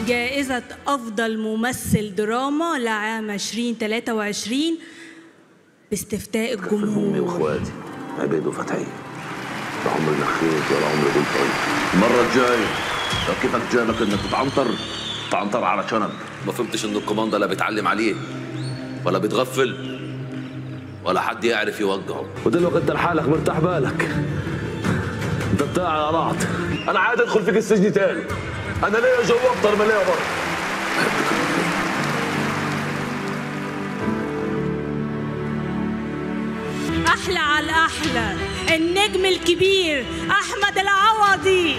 جائزة أفضل ممثل دراما لعام 2023 باستفتاء في امي الجمهور واخواتي عبيد وفتحي لا عمري نخيت ولا عمري قلت طيب المره الجايه لو كيفك جابك انك تتعنطر تعنطر على شنب ما فهمتش ان الكوماندا لا بيتعلم عليه ولا بيتغفل ولا حد يعرف يوجهه ودلوقتي انت لحالك مرتاح بالك انت بتاع على راحت انا عايز ادخل فيك السجن تاني انا ليا جو اكتر من ليا بره أحلى على الأحلى النجم الكبير أحمد العوضي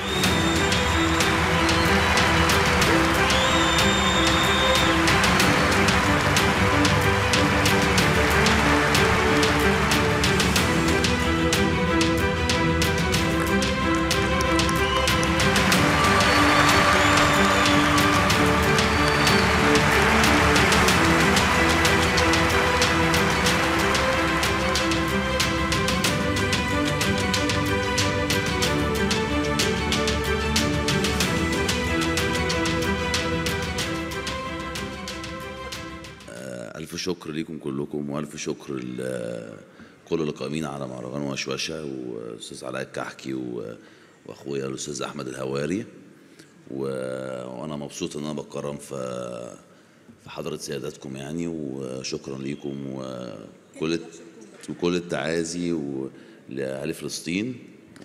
ألف شكر ليكم كلكم وألف شكر ل- كل اللي قائمين على مهرجان وشوشة وأستاذ علاء الكحكي و- وأخويا الأستاذ أحمد الهواري و... وأنا مبسوط إن أنا بتكرم في في حضرة سيادتكم يعني وشكرا ليكم وكل وكل التعازي و- لأهل فلسطين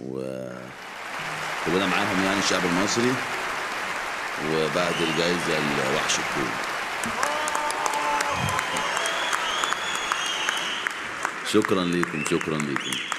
وكلنا معاهم يعني الشعب المصري وبعد الجائزة الوحش الكون شكرا لكم شكرا لكم